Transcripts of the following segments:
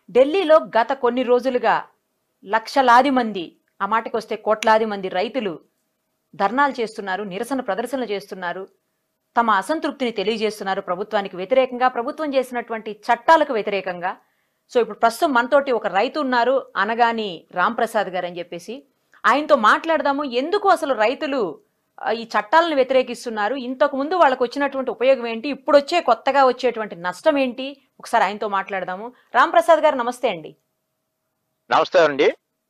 ఢిల్లీలో గత కొన్ని రోజులుగా లక్షలాది మంది ఆ మాటకి వస్తే కోట్లాది మంది రైతులు ధర్నాలు చేస్తున్నారు నిరసన ప్రదర్శనలు చేస్తున్నారు తమ అసంతృప్తిని తెలియజేస్తున్నారు ప్రభుత్వానికి వ్యతిరేకంగా ప్రభుత్వం చేసినటువంటి చట్టాలకు వ్యతిరేకంగా సో ఇప్పుడు ప్రస్తుతం మనతోటి ఒక రైతు ఉన్నారు అనగాని రామ్ ప్రసాద్ గారు అని చెప్పేసి ఆయనతో మాట్లాడదాము ఎందుకు అసలు రైతులు ఆ, ఈ చట్టాలను వ్యతిరేకిస్తున్నారు ఇంతకు ముందు వాళ్ళకు వచ్చినటువంటి ఉపయోగం ఏంటి ఇప్పుడు వచ్చే కొత్తగా వచ్చేటువంటి నష్టం ఏంటి ఒకసారి ఆయనతో మాట్లాడదాము రామ్ ప్రసాద్ గారు నమస్తే అండి నమస్తే అండి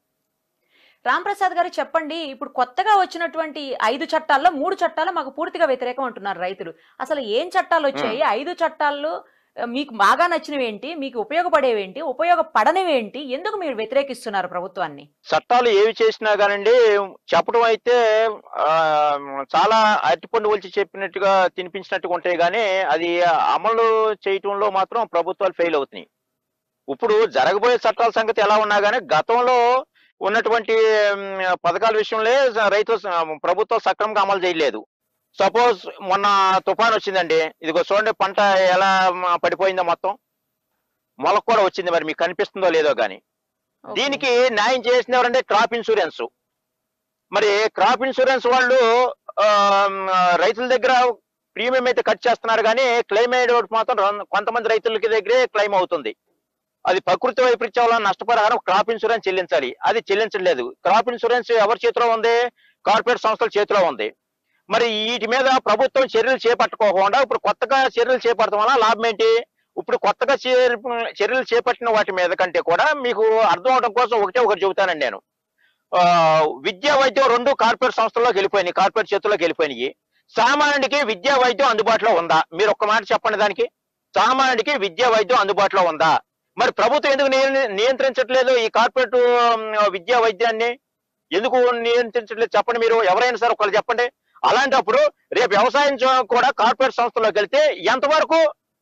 రామ్ ప్రసాద్ గారు చెప్పండి ఇప్పుడు కొత్తగా వచ్చినటువంటి ఐదు చట్టాల్లో మూడు చట్టాలు మాకు పూర్తిగా వ్యతిరేకం అంటున్నారు రైతులు అసలు ఏం చట్టాలు వచ్చాయి ఐదు చట్టాల్లో ఆ, మీకు బాగా నచ్చినవి ఏంటి మీకు ఉపయోగపడేవేంటి ఉపయోగపడనివేంటి ఎందుకు మీరు వ్యతిరేకిస్తున్నారు ప్రభుత్వాన్ని చట్టాలు ఏవి చేసినా కానండి చెప్పడం అయితే ఆ, చాలా అరటిపండు ఒలిచి చెప్పినట్టుగా తినిపించినట్టుగా ఉంటాయి కానీ అది అమలు చేయటంలో మాత్రం ప్రభుత్వాలు ఫెయిల్ అవుతున్నాయి ఇప్పుడు జరగబోయే చట్టాల సంగతి ఎలా ఉన్నా కానీ గతంలో ఉన్నటువంటి ఉమ్, పథకాల విషయంలో రైతు ప్రభుత్వం సక్రమంగా అమలు చేయలేదు సపోజ్ మొన్న తుఫాన్ వచ్చిందండి ఇదిగో చూడండి పంట ఎలా మ, పడిపోయిందో మొత్తం మొలక కూడా వచ్చింది మరి మీకు కనిపిస్తుందో లేదో కానీ దీనికి న్యాయం చేసిన ఎవరంటే క్రాప్ ఇన్సూరెన్స్ మరి క్రాప్ ఇన్సూరెన్స్ వాళ్ళు ఆ, రైతుల దగ్గర ప్రీమియం అయితే కట్ చేస్తున్నారు కానీ క్లెయిమ్ అయ్యేటప్పుడు మాత్రం రొం- కొంతమంది రైతులకి దగ్గరే క్లెయిమ్ అవుతుంది అది ప్రకృతి వైపరీత్యం వల్ల నష్టపరిహారం క్రాప్ ఇన్సూరెన్స్ చెల్లించాలి అది చెల్లించలేదు క్రాప్ ఇన్సూరెన్స్ ఎవరి చేతిలో ఉంది కార్పొరేట్ సంస్థల చేతిలో ఉంది మరి వీటి మీద ప్రభుత్వం చర్యలు చేపట్టుకోకుండా ఇప్పుడు కొత్తగా చర్యలు చేపడటం వల్ల లాభం ఏంటి ఇప్పుడు కొత్తగా చే- చర్యలు చేపట్టిన వాటి మీద కంటే కూడా మీకు అర్థం అవడం కోసం ఒకటే ఒకటి చెబుతానండి నేను ఆ, విద్యా వైద్యం రెండు కార్పొరేట్ సంస్థల్లోకి వెళ్ళిపోయినాయి కార్పొరేట్ చేతుల్లోకి వెళ్ళిపోయినాయి సామాన్యుడికి విద్యా వైద్యం అందుబాటులో ఉందా మీరు ఒక్క మాట చెప్పండి దానికి సామాన్యుడికి విద్యా వైద్యం అందుబాటులో ఉందా మరి ప్రభుత్వం ఎందుకు నియ- నియంత్రించట్లేదు ఈ కార్పొరేట్ ఉమ్, విద్యా వైద్యాన్ని ఎందుకు నియంత్రించట్లేదు చెప్పండి మీరు ఎవరైనా సరే ఒకళ్ళు చెప్పండి అలాంటప్పుడు రేపు వ్యవసాయం చో- కూడా కార్పొరేట్ సంస్థలోకి వెళ్తే ఎంతవరకు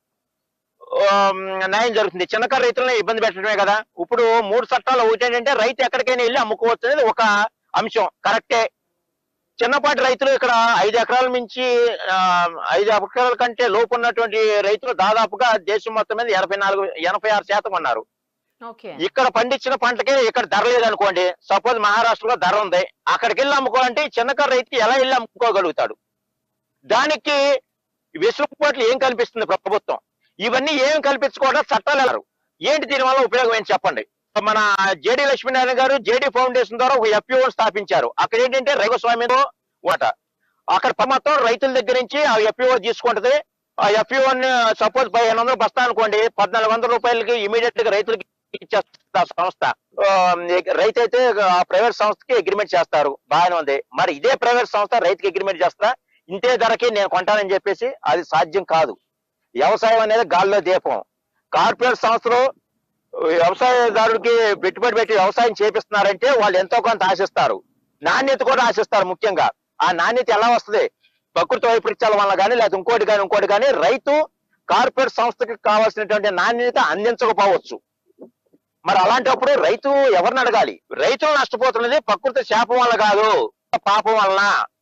ఆమ్, న్యాయం జరుగుతుంది చిన్నకారు రైతులను ఇబ్బంది పెట్టడమే కదా ఇప్పుడు మూడు చట్టాలు ఒకటి ఏంటంటే రైతు ఎక్కడికైనా వెళ్ళి అమ్ముకోవచ్చు అనేది ఒక అంశం కరెక్టే చిన్నపాటి రైతులు ఇక్కడ ఐదు ఎకరాల మించి ఆ, ఐదు ఎకరాల కంటే లోపు ఉన్నటువంటి రైతులు దాదాపుగా దేశం మొత్తం మీద ఎనభై నాలుగు ఎనభై ఆరు శాతం ఉన్నారు ఓకే ఇక్కడ పండించిన పంటకే ఇక్కడ ధర లేదనుకోండి సపోజ్ మహారాష్ట్రలో ధర ఉంది అక్కడికి వెళ్ళి అమ్ముకోవాలంటే ఈ చిన్నకారు రైతు ఎలా వెళ్ళి అమ్ముకోగలుగుతాడు దానికి వెసులుబాట్లు ఏం కల్పిస్తుంది ప్రభుత్వం ఇవన్నీ ఏం కల్పించుకోవడం చట్టాలు వెళ్ళరు ఏంటి దీని వల్ల ఉపయోగం ఏంటి చెప్పండి మన జేడి లక్ష్మీనారాయణ గారు జేడి ఫౌండేషన్ ద్వారా ఒక ఎఫ్పిఓ స్థాపించారు అక్కడ ఏంటంటే రైగస్వామి వాట అక్కడ మొత్తం రైతుల దగ్గర నుంచి ఆ ఎఫ్పిఓ తీసుకుంటది ఆ ఎఫ్పిఓ సపోజ్ పదిహేను వందలు బస్తా అనుకోండి పద్నాలుగు వందల రూపాయలకి ఇమీడియట్ గా రైతులకి ఇచ్చేస్తుంది ఆ సంస్థ ఆ, రైతు అయితే ఆ ప్రైవేట్ సంస్థకి అగ్రిమెంట్ చేస్తారు బాగానే ఉంది మరి ఇదే ప్రైవేట్ సంస్థ రైతుకి అగ్రిమెంట్ చేస్తా ఇంతే ధరకి నేను కొంటానని చెప్పేసి అది సాధ్యం కాదు వ్యవసాయం అనేది గాల్లో దీపం కార్పొరేట్ సంస్థలు వ్యవసాయదారుడికి పెట్టుబడి పెట్టి వ్యవసాయం చేపిస్తున్నారంటే వాళ్ళు ఎంతో కొంత ఆశిస్తారు నాణ్యత కూడా ఆశిస్తారు ముఖ్యంగా ఆ నాణ్యత ఎలా వస్తుంది ప్రకృతి వైపరీత్యాల వల్ల కానీ లేదా ఇంకోటి కానీ ఇంకోటి కానీ రైతు కార్పొరేట్ సంస్థకి కావాల్సినటువంటి నాణ్యత అందించకపోవచ్చు మరి అలాంటప్పుడు రైతు ఎవరిని అడగాలి రైతులు నష్టపోతున్నది ప్రకృతి శాపం వల్ల కాదు పాపం వలన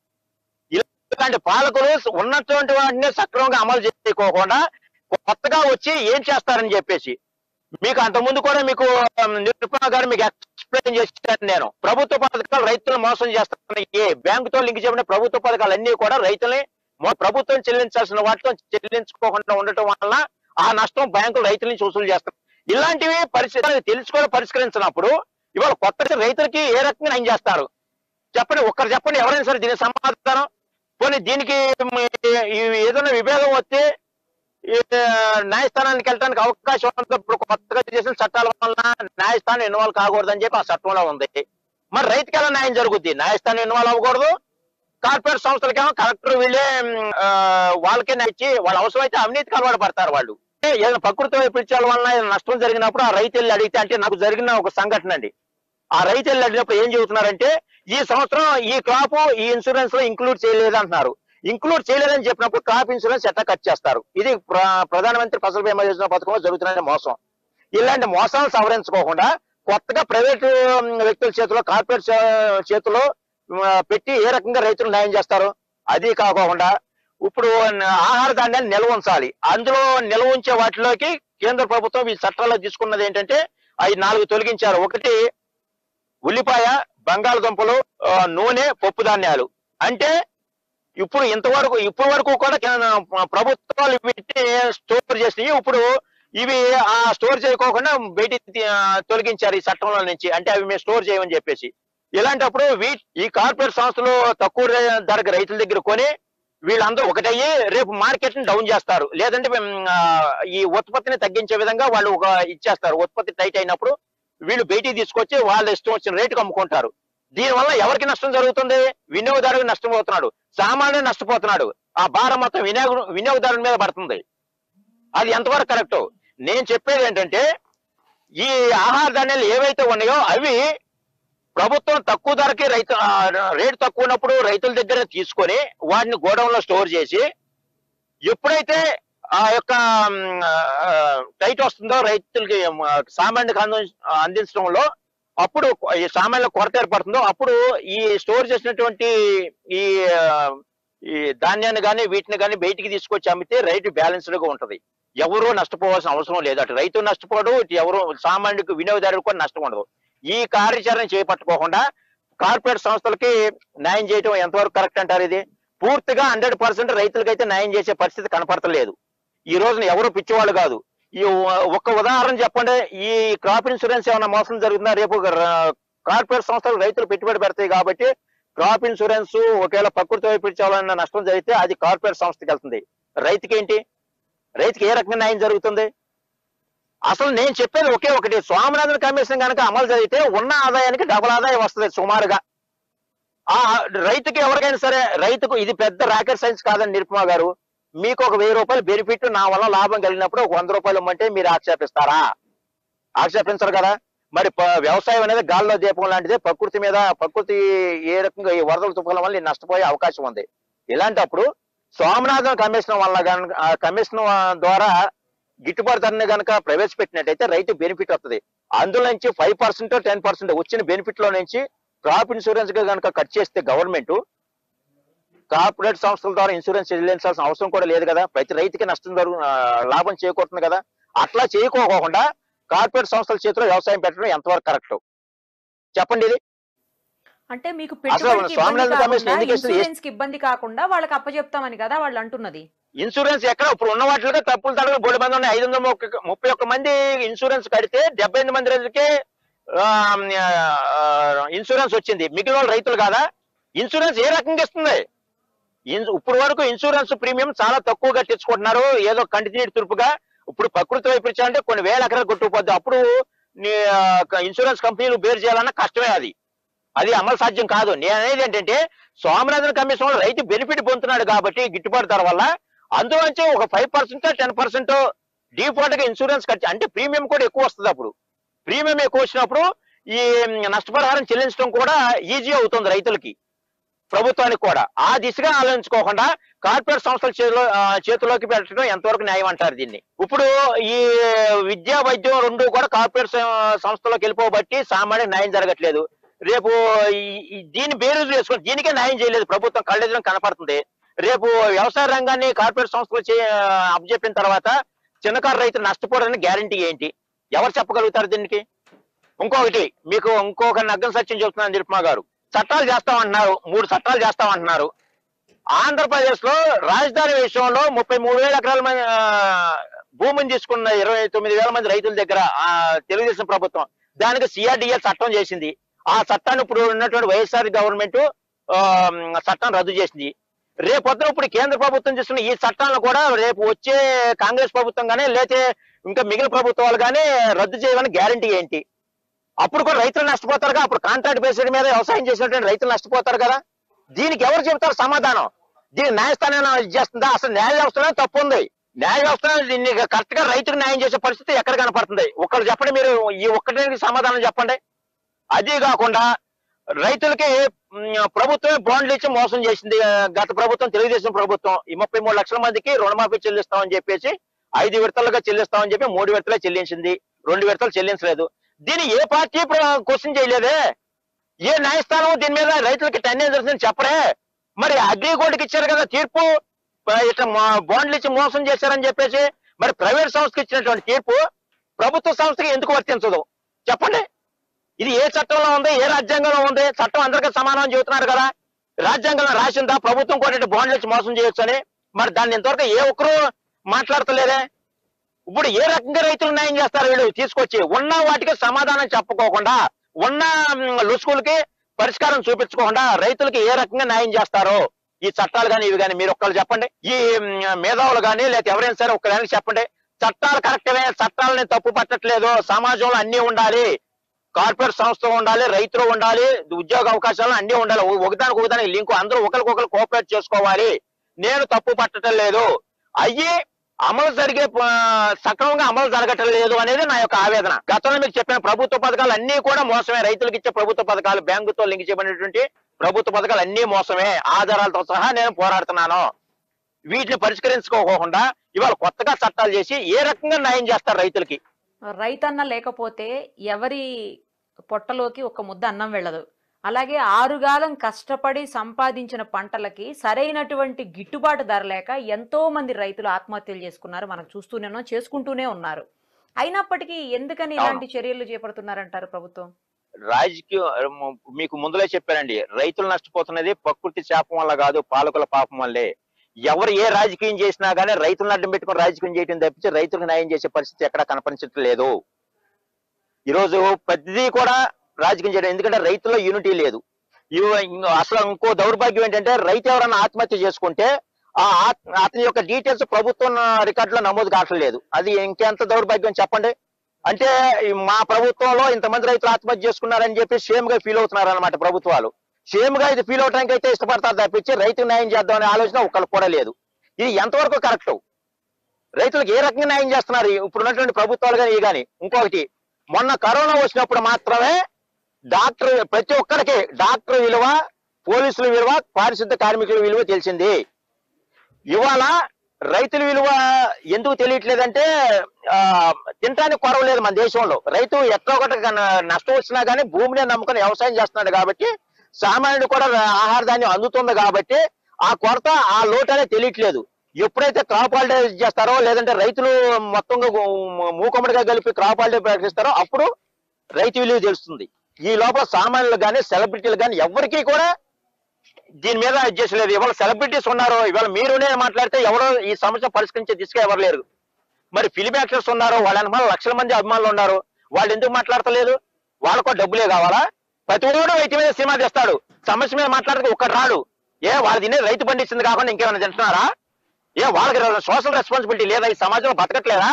ఇలాంటి పాలకులు ఉన్నటువంటి వాటిని సక్రమంగా అమలు చేయకోకుండా కొత్తగా వచ్చి ఏం చేస్తారని చెప్పేసి మీకు అంత ముందు కూడా మీకు ఉమ్, నిరుపమ గారు మీకు ఎక్స్ప్లెయిన్ చేశాను నేను ప్రభుత్వ పథకాలు రైతులను మోసం చేస్తున్నాయి బ్యాంకుతో లింక్ చేయబడిన ప్రభుత్వ పథకాలు అన్ని కూడా రైతుల్ని మో- ప్రభుత్వం చెల్లించాల్సిన వాటితో చెల్లించుకోకుండా ఉండటం వలన ఆ నష్టం బ్యాంకులు రైతుల నుంచి వసూలు చేస్తారు ఇలాంటివి పరిస్థితులు తెలుసుకొని పరిష్కరించినప్పుడు ఇవాళ కొత్త రైతులకి ఏ రకంగా న్యాయం చేస్తారు చెప్పండి ఒక్కరు చెప్పండి ఎవరైనా సరే దీనికి సమాధానం పోనీ దీనికి మ్, ఈ- ఏదైనా విభేదం వస్తే ఈ, న్యాయస్థానానికి వెళ్ళడానికి అవకాశం ఉంది ఇప్పుడు కొత్తగా చేసిన చట్టాల వల్ల న్యాయస్థానం ఇన్వాల్వ్ కాకూడదని చెప్పి ఆ చట్టంలో ఉంది మరి రైతుకి ఎలా న్యాయం జరుగుద్ది న్యాయస్థానం ఇన్వాల్వ్ అవ్వకూడదు కార్పొరేట్ సంస్థలకేమో కలెక్టర్ వీళ్ళే మ్, ఆ, వాళ్ళకే న్యాయం ఇచ్చి వాళ్ళ అవసరం అయితే అవినీతికి అలవాటు పడతారు వాళ్ళు ఏ, ఏదైనా ప్రకృతి వైపరీత్యాల వలన ఏదైనా నష్టం జరిగినప్పుడు ఆ రైతు వెళ్ళి అడిగితే అంటే నాకు జరిగిన ఒక సంఘటన అండి ఆ రైతు వెళ్ళి అడిగినప్పుడు ఏం చెబుతున్నారంటే ఈ సంవత్సరం ఈ క్రాప్ ఈ ఇన్సూరెన్స్ లో ఇంక్లూడ్ చేయలేదు అంటున్నారు ఇంక్లూడ్ చేయలేదని చెప్పినప్పుడు క్రాప్ ఇన్సూరెన్స్ ఎట్లా కట్ చేస్తారు ఇది ప్ర- ప్రధానమంత్రి ఫసల్ బీమా యోజన పథకంలో జరుగుతున్న మోసం ఇలాంటి మోసాలు సవరించుకోకుండా కొత్తగా ప్రైవేట్ వ్యక్తుల చేతిలో కార్పొరేట్ చే- చేతిలో ఉమ్, పెట్టి ఏ రకంగా రైతులు న్యాయం చేస్తారు అది కాకుండా ఇప్పుడు న- ఆహార ధాన్యాన్ని నిల్వ ఉంచాలి అందులో నిల్వ ఉంచే వాటిలోకి కేంద్ర ప్రభుత్వం ఈ చట్టాల్లో తీసుకున్నది ఏంటంటే అవి నాలుగు తొలగించారు ఒకటి ఉల్లిపాయ బంగాళదుంపలు ఆ, నూనె పప్పు ధాన్యాలు అంటే ఇప్పుడు ఇంతవరకు ఇప్పటి వరకు కూడా కే- ప్రభుత్వాలు వీటిని స్టోర్ చేసి ఇప్పుడు ఇవి ఆ స్టోర్ చేయకోకుండా బయటికి తీ- ఆ, తొలగించారు ఈ చట్టంలో నుంచి అంటే అవి మేము స్టోర్ చేయమని చెప్పేసి ఇలాంటప్పుడు వీ ఈ కార్పొరేట్ సంస్థలు తక్కువ రే- ధరకు రైతుల దగ్గర కొని వీళ్ళందరూ ఒకటయ్యి రేపు మార్కెట్ ని డౌన్ చేస్తారు లేదంటే మ్, ఆ, ఈ ఉత్పత్తిని తగ్గించే విధంగా వాళ్ళు ఒక ఇచ్చేస్తారు ఉత్పత్తి టైట్ అయినప్పుడు వీళ్ళు బయటికి తీసుకొచ్చి వాళ్ళ ఇష్టం వచ్చిన రేటుకి అమ్ముకుంటారు దీనివల్ల ఎవరికి నష్టం జరుగుతుంది వినియోగదారుడికి నష్టం అవుతున్నాడు సామాన్యుడు నష్టపోతున్నాడు ఆ భారం మొత్తం వినియోగ వినియోగదారుని మీద పడుతుంది అది ఎంతవరకు కరెక్ట్ నేను చెప్పేది ఏంటంటే ఈ ఆహార ధాన్యాలు ఏవైతే ఉన్నాయో అవి ప్రభుత్వం తక్కువ ధరకి రైతు ఆ, రేటు తక్కువ ఉన్నప్పుడు రైతుల దగ్గర తీసుకొని వాటిని గోడౌన్ లో స్టోర్ చేసి ఎప్పుడైతే ఆ యొక్క మ్, ఆ, టైట్ వస్తుందో రైతులకి మ్, సామాన్యులకు అంది- అందించడంలో అప్పుడు ఈ సామాన్యుల కొరత ఏర్పడుతుందో అప్పుడు ఈ స్టోర్ చేసినటువంటి ఈ ఆ, ఈ ధాన్యాన్ని కానీ వీటిని కానీ బయటికి తీసుకొచ్చి అమ్మితే రైతు బ్యాలెన్స్డ్ గా ఉంటది ఎవరూ నష్టపోవాల్సిన అవసరం లేదు అటు రైతు నష్టపోడు ఇటు ఎవరు సామాన్యుడికి వినియోగదారుడు కూడా నష్టం ఉండదు ఈ కార్యాచరణ చేపట్టకోకుండా కార్పొరేట్ సంస్థలకి న్యాయం చేయడం ఎంతవరకు కరెక్ట్ అంటారు ఇది పూర్తిగా హండ్రెడ్ పర్సెంట్ రైతులకైతే న్యాయం చేసే పరిస్థితి కనపడతలేదు ఈ రోజున ఎవరు పిచ్చివాళ్ళు కాదు ఈ ఒ- ఒక్క ఉదాహరణ చెప్పండి ఈ క్రాప్ ఇన్సూరెన్స్ ఏమైనా మోసం జరుగుతుందా రేపు ర- కార్పొరేట్ సంస్థలు రైతులు పెట్టుబడి పెడతాయి కాబట్టి క్రాప్ ఇన్సూరెన్స్ ఒకవేళ ప్రకృతి వైపరీత్యాలన్న నష్టం జరిగితే అది కార్పొరేట్ సంస్థకి వెళ్తుంది రైతుకి ఏంటి రైతుకి ఏ రకమైన న్యాయం జరుగుతుంది అసలు నేను చెప్పేది ఒకే ఒకటి స్వామినాథన్ కమిషన్ కనుక అమలు జరిగితే ఉన్న ఆదాయానికి డబుల్ ఆదాయం వస్తుంది సుమారుగా ఆ రైతుకి ఎవరికైనా సరే రైతుకు ఇది పెద్ద రాకెట్ సైన్స్ కాదని నిరుపమా గారు మీకు ఒక వెయ్యి రూపాయలు బెనిఫిట్ నా వల్ల లాభం కలిగినప్పుడు ఒక వంద రూపాయలు ఇమ్మంటే మీరు ఆక్షేపిస్తారా ఆక్షేపించరు కదా మరి ప- వ్యవసాయం అనేది గాల్లో దీపం లాంటిది ప్రకృతి మీద ప్రకృతి ఏ రకంగా ఈ వరదల తుఫాల వల్ల ఇది నష్టపోయే అవకాశం ఉంది ఇలాంటప్పుడు స్వామినాథన్ కమిషన్ వల్ల గనుక ఆ కమిషన్ ద్వారా గిట్టుబాటు ధరని గనక ప్రవేశపెట్టినట్టయితే రైతు బెనిఫిట్ వస్తుంది అందులో నుంచి ఫైవ్ పర్సెంట్ టెన్ పర్సెంట్ వచ్చిన బెనిఫిట్ లో నుంచి క్రాప్ ఇన్సూరెన్స్ గా కనుక కట్ చేస్తే గవర్నమెంట్ కార్పొరేట్ సంస్థల ద్వారా ఇన్సూరెన్స్ చెల్లించాల్సిన అవసరం కూడా లేదు కదా ప్రతి రైతుకి నష్టం జరుగు ఆ, లాభం చేకూరుతుంది కదా అట్లా చేయకోకుండా కార్పొరేట్ సంస్థల చేతిలో వ్యవసాయం పెట్టడం ఎంతవరకు కరెక్ట్ చెప్పండి ఇది అంటే మీకు అసలు పెట్టుబడికి ఇబ్బంది స్వామినాథన్ కమిషన్ కాకుండా, ఎందుకు వేస్తుంది? ఇన్సూరెన్స్ కి ఇబ్బంది కాకుండా వాళ్ళకి అప్పచెప్తామని కదా వాళ్ళు అంటున్నది ఇన్సూరెన్స్ ఎక్కడ ఇప్పుడు ఉన్న వాటిలో తప్పులు తడగలు బోడి మంది ఉన్నాయి ఐదు వందల ముప్పై ముప్పై ఒక్క మంది ఇన్సూరెన్స్ కడితే డెబ్బై ఎనిమిది మంది రైతులకి ఆ, ఆ, ఇన్సూరెన్స్ వచ్చింది మిగిలిన వాళ్ళు రైతులు కాదా ఇన్సూరెన్స్ ఏ రకంగా ఇస్తుంది ఇన్- ఇప్పుడు వరకు ఇన్సూరెన్స్ ప్రీమియం చాలా తక్కువ కట్టించుకుంటున్నారు ఏదో కంటి నీటి తురుపుగా ఇప్పుడు ప్రకృతి వైపరీత్యం అంటే కొన్ని వేల ఎకరాలు కొట్టుకుపోద్ది అప్పుడు నీ ఆ, ఇన్సూరెన్స్ కంపెనీలు బేర్ చేయాలన్నా కష్టమే అది అది అమలు సాధ్యం కాదు నేను అనేది ఏంటంటే స్వామినాథన్ కమిషన్ వల్ల రైతు బెనిఫిట్ పొందుతున్నాడు కాబట్టి గిట్టుబాటు ధర వల్ల అందులోంచి ఒక five percent ten percent default గా ఇన్సూరెన్స్ కట్టి అంటే ప్రీమియం కూడా ఎక్కువ వస్తుంది అప్పుడు ప్రీమియం ఎక్కువ వచ్చినప్పుడు ఈ నష్టపరిహారం చెల్లించడం కూడా ఈజీ అవుతుంది రైతులకి ప్రభుత్వానికి కూడా ఆ దిశగా ఆలోచించుకోకుండా కార్పొరేట్ సంస్థల చేతిలో ఆ, చేతిలోకి పెట్టడం ఎంతవరకు న్యాయం అంటారు దీన్ని ఇప్పుడు ఈ విద్యా వైద్యం రెండు కూడా కార్పొరేట్ సం- సంస్థలోకి వెళ్ళిపోబట్టి సామాన్య న్యాయం జరగట్లేదు రేపు ఈ- ఈ దీన్ని బేరీజు వేసుకొని దీనికే న్యాయం చేయలేదు ప్రభుత్వం కళ్ళెదురు కనపడుతుంది రేపు వ్యవసాయ రంగాన్ని కార్పొరేట్ సంస్థలు చే అప్పచెప్పిన తర్వాత చిన్నకారు రైతులు నష్టపోరని గ్యారంటీ ఏంటి ఎవరు చెప్పగలుగుతారు దీనికి ఇంకొకటి మీకు ఇంకొక నగ్గం సత్యం చెప్తున్నాను నిరుపమా గారు చట్టాలు చేస్తామంటున్నారు మూడు చట్టాలు చేస్తామంటున్నారు ఆంధ్రప్రదేశ్ లో రాజధాని విషయంలో ముప్పై మూడు వేల ఎకరాల మంది ఆ, భూమిని తీసుకున్న ఇరవై తొమ్మిది వేల మంది రైతుల దగ్గర ఆ, తెలుగుదేశం ప్రభుత్వం దానికి సిఆర్డిఏ చట్టం చేసింది ఆ చట్టాన్ని ఇప్పుడు ఉన్నటువంటి వైఎస్ఆర్ గవర్నమెంట్ ఆ, చట్టం రద్దు చేసింది రేపు పొద్దున ఇప్పుడు కేంద్ర ప్రభుత్వం చేస్తున్న ఈ చట్టాలను కూడా రేపు వచ్చే కాంగ్రెస్ ప్రభుత్వం కానీ లేతే ఇంకా మిగిలిన ప్రభుత్వాలు కానీ రద్దు చేయమని గ్యారంటీ ఏంటి అప్పుడు కూడా రైతులు నష్టపోతారు కదా అప్పుడు కాంట్రాక్ట్ బేస్డ్ మీద వ్యవసాయం చేసినటువంటి రైతులు నష్టపోతారు కదా దీనికి ఎవరు చెబుతారు సమాధానం దీని న్యాయస్థానం చేస్తుందా అసలు న్యాయ వ్యవస్థలో తప్పు ఉంది న్యాయ వ్యవస్థ దీన్ని కరెక్ట్ గా రైతుకు న్యాయం చేసే పరిస్థితి ఎక్కడ కనపడుతుంది ఒక్కరు చెప్పండి మీరు ఈ ఒక్కటి సమాధానం చెప్పండి అదే కాకుండా రైతులకి మ్, ప్రభుత్వమే బాండ్లు ఇచ్చి మోసం చేసింది ఆ, గత ప్రభుత్వం తెలుగుదేశం ప్రభుత్వం ఈ ముప్పై మూడు లక్షల మందికి రుణమాఫీ చెల్లిస్తామని చెప్పేసి ఐదు విడతలుగా చెల్లిస్తామని చెప్పి మూడు విడతలే చెల్లించింది రెండు విడతలు చెల్లించలేదు దీన్ని ఏ పార్టీ క్వశ్చన్ చేయలేదే ఏ న్యాయస్థానం దీని మీద రైతులకి టెన్ అని చెప్పరే మరి అగ్రిగోల్డ్కి ఇచ్చారు కదా తీర్పు ఆ, ఇట్లా మా- బాండ్లు ఇచ్చి మోసం చేశారని చెప్పేసి మరి ప్రైవేట్ సంస్థకి ఇచ్చినటువంటి తీర్పు ప్రభుత్వ సంస్థకి ఎందుకు వర్తించదు చెప్పండి ఇది ఏ చట్టంలో ఉంది ఏ రాజ్యాంగంలో ఉంది చట్టం అందరికీ సమానం అని చెబుతున్నారు కదా రాజ్యాంగంలో రాసిందా ప్రభుత్వం కూడా బాండ్లు ఇచ్చి మోసం చేయొచ్చు అని మరి దాన్ని ఇంతవరకు ఏ ఒక్కరు మాట్లాడతలేరే ఇప్పుడు ఏ రకంగా రైతులు న్యాయం చేస్తారు వీళ్ళు తీసుకొచ్చి ఉన్న వాటికి సమాధానం చెప్పుకోకుండా ఉన్న మ్, లుసుకులకి పరిష్కారం చూపించుకోకుండా రైతులకి ఏ రకంగా న్యాయం చేస్తారో ఈ చట్టాలు కానీ ఇవి కానీ మీరు ఒక్కళ్ళు చెప్పండి ఈ మ్, మేధావులు కానీ లేకపోతే ఎవరైనా సరే ఒక్కదానికి చెప్పండి చట్టాలు కరెక్టమే చట్టాలని తప్పు పట్టట్లేదు సమాజంలో అన్ని ఉండాలి కార్పొరేట్ సంస్థ ఉండాలి రైతులు ఉండాలి ఉద్యోగ అవకాశాలు అన్ని ఉండాలి ఒ- ఒకదానికి ఒకదానికి లింక్ అందరూ ఒకరికొకరు కోఆపరేట్ చేసుకోవాలి నేను తప్పు పట్టడం లేదు అయ్యి అమలు జరిగే ప- సక్రమంగా అమలు జరగటం లేదు అనేది నా యొక్క ఆవేదన గతంలో మీకు చెప్పిన ప్రభుత్వ పథకాలు అన్ని కూడా మోసమే రైతులకు ఇచ్చే ప్రభుత్వ పథకాలు బ్యాంకుతో లింక్ చేయబడినటువంటి ప్రభుత్వ పథకాలు అన్ని మోసమే ఆధారాలతో సహా నేను పోరాడుతున్నాను వీటిని పరిష్కరించుకోకుండా ఇవాళ కొత్తగా చట్టాలు చేసి ఏ రకంగా న్యాయం చేస్తారు రైతులకి రైతన్న లేకపోతే ఎవరి పొట్టలోకి ఒక ముద్ద అన్నం వెళ్ళదు అలాగే ఆరుగాలం కష్టపడి సంపాదించిన పంటలకి సరైనటువంటి గిట్టుబాటు ధర లేక ఎంతో మంది రైతులు ఆత్మహత్యలు చేసుకున్నారు మనం చూస్తూనే ఉన్నాం చేసుకుంటూనే ఉన్నారు అయినప్పటికీ ఎందుకని ఇలాంటి చర్యలు చేపడుతున్నారంటారు ప్రభుత్వం రాజకీయ మీకు ముందులే చెప్పానండి రైతులు నష్టపోతున్నది ప్రకృతి శాపం వల్ల కాదు పాలకుల పాపం వల్లే ఎవరు ఏ రాజకీయం చేసినా గానీ రైతులను అడ్డం పెట్టుకుని రాజకీయం చేయడం తప్పించి రైతులకు న్యాయం చేసే పరిస్థితి ఎక్కడా కనపరించడం లేదు ఈరోజు ప్రతిదీ కూడా రాజకీయం చేయడం ఎందుకంటే రైతుల్లో యూనిటీ లేదు ఇవ- ఇంకో- అసలు ఇంకో దౌర్భాగ్యం ఏంటంటే రైతు ఎవరైనా ఆత్మహత్య చేసుకుంటే ఆ ఆత్- అతని యొక్క డీటెయిల్స్ ప్రభుత్వం రికార్డులో నమోదు కావట్లేదు అది ఇంకెంత దౌర్భాగ్యం చెప్పండి అంటే ఈ మా ప్రభుత్వంలో ఇంతమంది రైతులు ఆత్మహత్య చేసుకున్నారని చెప్పి షేమ్ గా ఫీల్ అవుతున్నారు అనమాట ప్రభుత్వాలు షేమ్ గా ఇది ఫీల్ అవడానికి అయితే ఇష్టపడతారు తప్పించి రైతు న్యాయం చేద్దామనే ఆలోచన ఒక్కరికి కూడా లేదు ఇది ఎంతవరకు కరెక్ట్ రైతులకు ఏ రకంగా న్యాయం చేస్తున్నారు ఇప్పుడు ఉన్నటువంటి ప్రభుత్వాలు కానీ ఇవి కానీ ఇంకొకటి మొన్న కరోనా వచ్చినప్పుడు మాత్రమే డాక్టర్ ప్రతి ఒక్కరికి డాక్టర్ విలువ పోలీసుల విలువ పారిశుద్ధ కార్మికుల విలువ తెలిసింది ఇవాళ రైతుల విలువ ఎందుకు తెలియట్లేదంటే ఆ, తినటానికి కొరవ లేదు మన దేశంలో రైతు ఎక్కడో ఒకటి కన- నష్టం వచ్చినా కానీ భూమిని నమ్ముకుని వ్యవసాయం చేస్తున్నాడు కాబట్టి సామాన్యుడు కూడా ఆహార ధాన్యం అందుతుంది కాబట్టి ఆ కొరత ఆ లోటు అనేది తెలియట్లేదు ఎప్పుడైతే క్రాప్ హాలిడే చేస్తారో లేదంటే రైతులు మొత్తంగా గు- మూకుమ్మడిగా కలిపి క్రాప్ హాలిడే ప్రకటిస్తారో అప్పుడు రైతు విలువ తెలుస్తుంది ఈ లోపల సామాన్యులు కానీ సెలబ్రిటీలు కానీ ఎవరికీ కూడా దీని మీద ఇది చేసలేదు ఇవాళ సెలబ్రిటీస్ ఉన్నారు ఇవాళ మీరునే మాట్లాడితే ఎవరో ఈ సమస్య పరిష్కరించే దిశగా ఎవరు లేరు మరి ఫిలిం యాక్టర్స్ ఉన్నారు వాళ్ళ వెనకాల లక్షల మంది అభిమానులు ఉన్నారు వాళ్ళు ఎందుకు మాట్లాడతలేదు వాళ్ళకు డబ్బులే కావాలా ప్రతి ఒక్కడు రైతు మీద సినిమా తెస్తాడు సమస్య మీద మాట్లాడితే ఒక్కడు రాడు ఏ వాళ్ళ తినే రైతు పండించింది కాకుండా ఇంకేమైనా తింటున్నారా ఏ వాళ్ళకి సోషల్ రెస్పాన్సిబిలిటీ లేదా ఈ సమాజంలో బతకట్లేదా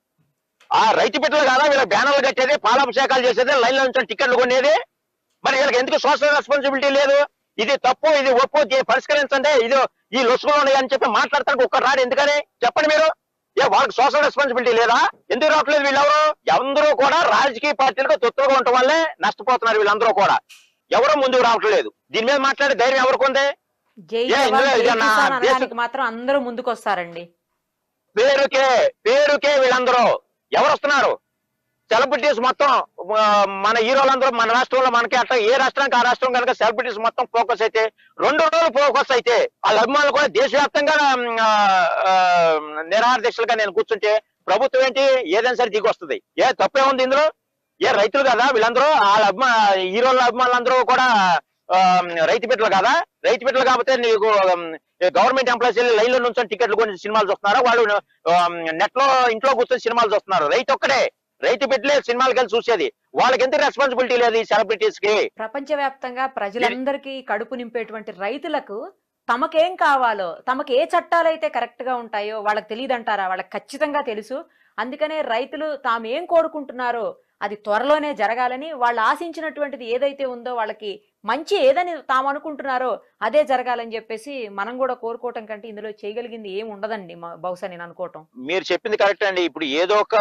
ఆ రైతు బిడ్డలు కాదా వీళ్ళ బ్యానర్లు కట్టేది పాలాభిషేకాలు చేసేది లైన్లో నుంచి టికెట్లు కొనేది మరి వీళ్ళకి ఎందుకు సోషల్ రెస్పాన్సిబిలిటీ లేదు ఇది తప్పు ఇది ఒప్పు దీన్ని పరిష్కరించండి ఇది ఈ లొసుగులు ఉన్నాయి అని చెప్పి మాట్లాడతానికి ఒక్క రాడు ఎందుకని చెప్పండి మీరు ఏ వాళ్ళకి సోషల్ రెస్పాన్సిబిలిటీ లేదా ఎందుకు రావట్లేదు వీళ్ళెవరు అందరూ కూడా రాజకీయ పార్టీలకు తొత్తులుగా ఉండటం వల్లే నష్టపోతున్నారు వీళ్ళందరూ కూడా ఎవరు ముందుకు రావట్లేదు దీని మీద మాట్లాడే ధైర్యం ఎవరికి ఉంది జై ఏ, జవాన్, ఇందులో జై ఇది నా కిసాన్ దేశ- అనడానికి మాత్రం అందరూ ముందుకు వస్తారండి పేరుకే పేరుకే వీళ్ళందరూ ఎవరు వస్తున్నారు సెలబ్రిటీస్ మొత్తం ఆ, మన హీరోలందరూ మన రాష్ట్రంలో మనకి అట్లా ఏ రాష్ట్రానికి ఆ రాష్ట్రం కనుక సెలబ్రిటీస్ మొత్తం ఫోకస్ అయితే రెండు రోజులు ఫోకస్ అయితే వాళ్ళ అభిమానులు కూడా దేశవ్యాప్తంగా ఆ, ఆ, నిరాహార దీక్షలుగా నేను కూర్చుంటే ప్రభుత్వం ఏంటి ఏదైనా సరే దిగి వస్తుంది ఏ తప్పే ఉంది ఇందులో ఏ రైతులు కదా వీళ్ళందరూ వాళ్ళ అభిమా హీరోల అభిమానులందరూ కూడా ఆ, రైతు బిడ్డలు కదా రైతు బిడ్డలు కాకపోతే నీకు గవర్నమెంట్ ఎంప్లాయీస్ వెళ్ళి లైన్ లో నుంచి టికెట్లు కొని సినిమాలు చూస్తున్నారా వాళ్ళు నెట్ లో ఇంట్లో కూర్చొని సినిమాలు చూస్తున్నారు రైతు ఒక్కడే రైతు బిడ్డలే సినిమాలకు వెళ్ళి చూసేది వాళ్ళకి ఎంత రెస్పాన్సిబిలిటీ లేదు ఈ సెలబ్రిటీస్ కి ప్రపంచవ్యాప్తంగా ప్రజలందరికీ కడుపు నింపేటువంటి రైతులకు తమకేం కావాలో తమకు ఏ చట్టాలు అయితే కరెక్ట్ గా ఉంటాయో వాళ్ళకి తెలియదంటారా వాళ్ళకి ఖచ్చితంగా తెలుసు అందుకనే రైతులు తాము ఏం కోరుకుంటున్నారో అది త్వరలోనే జరగాలని వాళ్ళు ఆశించినటువంటిది ఏదైతే ఉందో వాళ్ళకి మంచి ఏదని తాము అనుకుంటున్నారో అదే జరగాలని చెప్పేసి మనం కూడా కోరుకోవటం కంటే ఇందులో చేయగలిగింది ఏం ఉండదండి మ- బహుశా నేను అనుకోవటం మీరు చెప్పింది కరెక్ట్ అండి ఇప్పుడు ఏదో ఒక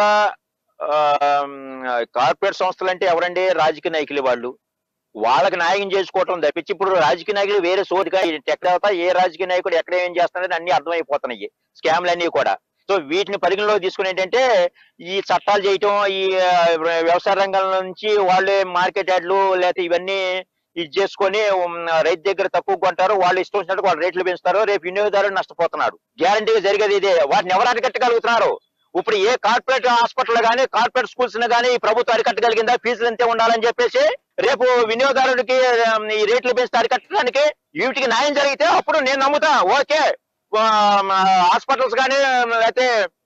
కార్పొరేట్ సంస్థలు అంటే ఎవరండి రాజకీయ నాయకులు వాళ్ళు వాళ్ళకి న్యాయం చేసుకోవటం తప్పించి ఇప్పుడు రాజకీయ నాయకులు వేరే సోదిగా ఎక్కడ ఏ రాజకీయ నాయకుడు ఎక్కడ ఏం చేస్తున్నారని అన్ని అర్థమైపోతున్నాయి స్కామ్లు అన్ని కూడా సో వీటిని పరిగణలో తీసుకుని ఏంటంటే ఈ చట్టాలు చేయటం ఈ ఆ, వ్యవసాయ రంగం నుంచి వాళ్ళే మార్కెట్ యాడ్లు లేకపోతే ఇవన్నీ ఇది చేసుకొని ఉమ్, రైతు దగ్గర తక్కువ కొంటారు వాళ్ళు ఇష్టం వచ్చినట్టు వాళ్ళు రేట్లు పెంచుతారు రేపు వినియోగదారుడు నష్టపోతున్నాడు గ్యారంటీగా జరిగేది ఇదే వాటిని ఎవరు అరికట్టగలుగుతున్నారు ఇప్పుడు ఏ కార్పొరేట్ హాస్పిటల్ గానీ కార్పొరేట్ స్కూల్స్ గానీ ఈ ప్రభుత్వం అరికట్టగలిగిందా ఫీజులు ఎంతే ఉండాలని చెప్పేసి రేపు వినియోగదారుడికి ఆ, ఈ రేట్లు పెంచి అరికట్టడానికి వీటికి న్యాయం జరిగితే అప్పుడు నేను నమ్ముతా ఓకే హాస్పిటల్స్ కానీ అయితే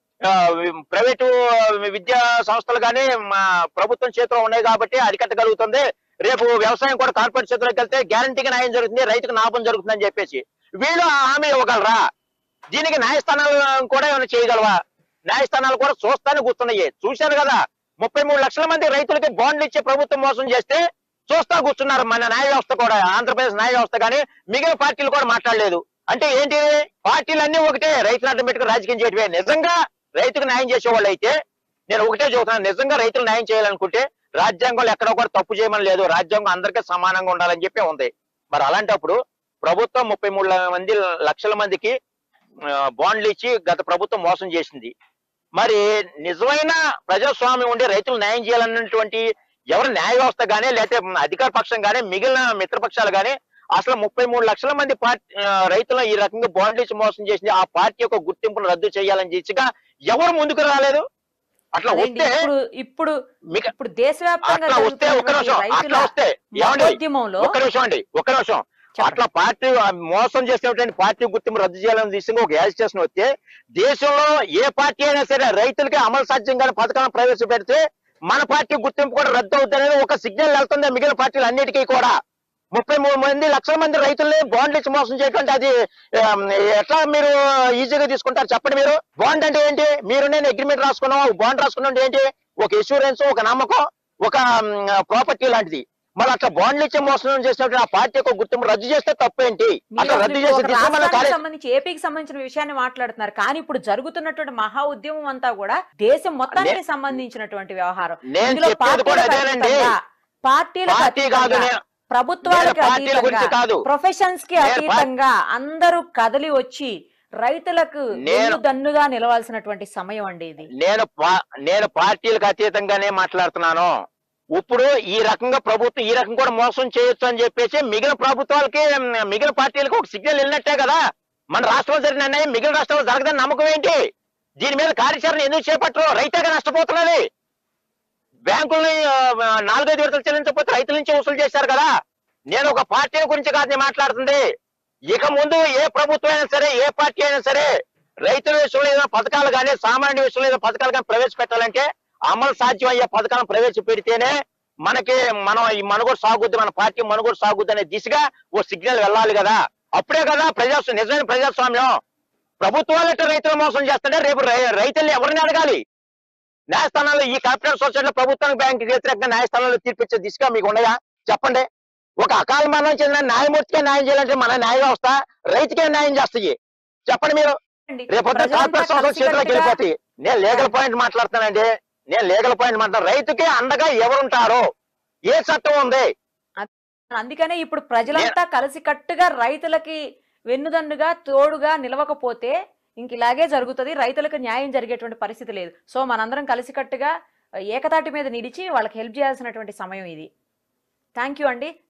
ప్రైవేటు విద్యా సంస్థలు కానీ మా ప్రభుత్వం చేతిలో ఉన్నాయి కాబట్టి అరికట్టగలుగుతుంది రేపు వ్యవసాయం కూడా కార్పొరేట్ చేతిలోకి వెళ్తే గ్యారంటీగా న్యాయం జరుగుతుంది రైతుకు లాభం జరుగుతుందని చెప్పేసి వీళ్ళు ఆ హామీ ఇవ్వగలరా దీనికి న్యాయస్థానాలు కూడా ఏమైనా చేయగలవా న్యాయస్థానాలు కూడా చూస్తానే కూర్చున్నాయి చూశాను కదా ముప్పై మూడు లక్షల మంది రైతులకి బాండ్లు ఇచ్చే ప్రభుత్వం మోసం చేస్తే చూస్తా కూర్చున్నారు మన న్యాయ వ్యవస్థ కూడా ఆంధ్రప్రదేశ్ న్యాయ వ్యవస్థ కానీ మిగిలిన పార్టీలు కూడా మాట్లాడలేదు అంటే ఏంటి పార్టీలన్నీ ఒకటే రైతులు అడ్డం పెట్టుకుని రాజకీయం చేయడమే నిజంగా రైతుకు న్యాయం చేసేవాళ్ళు అయితే నేను ఒకటే చెబుతున్నాను నిజంగా రైతులు న్యాయం చేయాలనుకుంటే రాజ్యాంగంలో ఎక్కడో కూడా తప్పు చేయమని లేదు రాజ్యాంగం అందరికీ సమానంగా ఉండాలని చెప్పి ఉంది మరి అలాంటప్పుడు ప్రభుత్వం ముప్పై మూడు మంది లక్షల మందికి ఆ, బాండ్లు ఇచ్చి గత ప్రభుత్వం మోసం చేసింది మరి నిజమైన ప్రజాస్వామ్యం ఉండి రైతులు న్యాయం చేయాలన్నటువంటి ఎవరు న్యాయ వ్యవస్థ గానీ లేకపోతే అధికార పక్షం గానీ మిగిలిన మిత్రపక్షాలు గానీ అసలు ముప్పై మూడు లక్షల మంది పార్టీ రైతులు ఈ రకంగా బాండ్లు ఇచ్చి మోసం చేసింది ఆ పార్టీ యొక్క గుర్తింపును రద్దు చేయాలని దిశగా ఎవరు ముందుకు రాలేదు అట్లా అదేంటి, వస్తే ఇప్పుడు ఇప్పుడు మీకు ఇప్పుడు దేశవ్యాప్తంగా అట్లా వస్తే ఒక్క జరుగుతున్నటువంటి నిమిషం రైతుల అట్లా వస్తే ఏమండి మహోద్యమంలో ఒక్క నిమిషం అండి ఒక్క నిమిషం చెప్పండి. అట్లా పార్టీ ఆ మోసం చేసినటువంటి పార్టీ గుర్తింపు రద్దు చేయాలని దిశగా ఒక యాజిటేషన్ వస్తే దేశంలో ఏ పార్టీ అయినా సరే రైతులకి అమలు సాధ్యంగా పథకాలను ప్రవేశపెడితే మన పార్టీ గుర్తింపు కూడా రద్దు అవుతుందనేది ఒక సిగ్నల్ వెళ్తుంది మిగిలిన పార్టీలు అన్నిటికీ కూడా ముప్పై మూడు మంది లక్షల మంది రైతుల్ని బాండ్లు ఇచ్చి మోసం చేయటువంటి అది ఆమ్, ఎట్లా మీరు ఈజీగా తీసుకుంటారు చెప్పండి మీరు బాండ్ అంటే ఏంటి మీరు నేను అగ్రిమెంట్ రాసుకున్నాం ఒక బాండ్ రాసుకున్నాం ఏంటి ఒక ఇన్సూరెన్స్ ఒక నమ్మకం ఒక ప్రాపర్టీ లాంటిది మరి అట్లా బాండ్లు ఇచ్చి మోసం చేసినటువంటి ఆ పార్టీ యొక్క గుర్తింపు రద్దు చేస్తే తప్పేంటి మీరు అట్లా అసలు రద్దు ఇప్పుడు చేసి ఒక దిశ మన రాష్ట్రానికి కార్య- సంబంధించి ఏపీకి సంబంధించిన విషయాన్ని మాట్లాడుతున్నారు కానీ ఇప్పుడు జరుగుతున్నటువంటి మహా ఉద్యమం అంతా కూడా దేశం మొత్తానికి సంబంధించినటువంటి వ్యవహారం నేను ఇందులో చెప్పేది కూడా పార్టీలకు అదేనండి అతీతంగా, పార్టీలకు పార్టీ కాదు అతీతంగా, నేను ప్రభుత్వాలకు నేను పార్టీల గురించి అతీతంగా కాదు ప్రొఫెషన్స్ కి నేను పా- అతీతంగా అందరూ కదలి వచ్చి రైతులకు నేను- దన్నుగా నిలవాల్సినటువంటి సమయం అండి ఇది నేను పా- నేను పార్టీలకు అతీతంగానే మాట్లాడుతున్నాను ఇప్పుడు ఈ రకంగా ప్రభుత్వం ఈ రకం కూడా మోసం చేయొచ్చు అని చెప్పేసి మిగిలిన ప్రభుత్వాలకి మ్, మిగిలిన పార్టీలకు ఒక సిగ్నల్ వెళ్ళినట్టే కదా మన రాష్ట్రంలో జరిగిన అన్యాయం మిగిలిన రాష్ట్రంలో జరగదని నమ్మకం ఏంటి దీని మీద కార్యాచరణ ఎందుకు చేపట్టరు రైతాగా నష్టపోతున్నది బ్యాంకుల్ని ఆ, నాలుగైదు విడతలు చెల్లించకపోతే రైతుల నుంచి వసూలు చేశారు కదా నేను ఒక పార్టీ గురించి కాదు నేను మాట్లాడుతుంది ఇక ముందు ఏ ప్రభుత్వం అయినా సరే ఏ పార్టీ అయినా సరే రైతుల విషయంలో ఏదైనా పథకాలు కానీ సామాన్య విషయంలో ఏదైనా పథకాలు కానీ ప్రవేశపెట్టాలంటే అమలు సాధ్యం అయ్యే పథకాలను ప్రవేశపెడితేనే మనకి మనం ఈ మనుగోడు సాగుద్ది మన పార్టీ మనుగోడు సాగుద్ది అనే దిశగా ఓ సిగ్నల్ వెళ్ళాలి కదా అప్పుడే కదా ప్రజాస్వామ్యం నిజమైన ప్రజాస్వామ్యం ప్రభుత్వాలు ఎట్లా రైతులు మోసం చేస్తుంటే రేపు రై- రైతుల్ని ఎవరిని అడగాలి న్యాయస్థానాల్లో ఈ క్యాపిటల్ సొసైటీలో ప్రభుత్వానికి బ్యాంకు వ్యతిరేకంగా న్యాయస్థానాల్లో తీర్పిచ్చే దిశగా మీకు ఉన్నాయా చెప్పండి ఒక అకాల మరణం చెందిన న్యాయమూర్తికే న్యాయం చేయాలంటే మన న్యాయ వ్యవస్థ రైతుకే న్యాయం చేస్తాయి చెప్పండి మీరు రేపు ప్రజలంతా కార్పొరేట్ సంస్థల చేతిలోకి కలిసికట్టుగా వెళ్ళిపోతాయి నేను లీగల్ పాయింట్ మాట్లాడుతానండి నేను లీగల్ పాయింట్ మాట్లాడు రైతుకే అండగా ఎవరుంటారు ఏ చట్టం ఉంది అందుకనే ఇప్పుడు ప్రజలంతా కలిసికట్టుగా రైతులకి వెన్నుదన్నుగా తోడుగా నిలవకపోతే ఇంక ఇలాగే జరుగుతుంది రైతులకు న్యాయం జరిగేటువంటి పరిస్థితి లేదు సో మనందరం కలిసికట్టుగా ఏకతాటి మీద నిలిచి వాళ్ళకి హెల్ప్ చేయాల్సినటువంటి సమయం ఇది థ్యాంక్ యూ అండి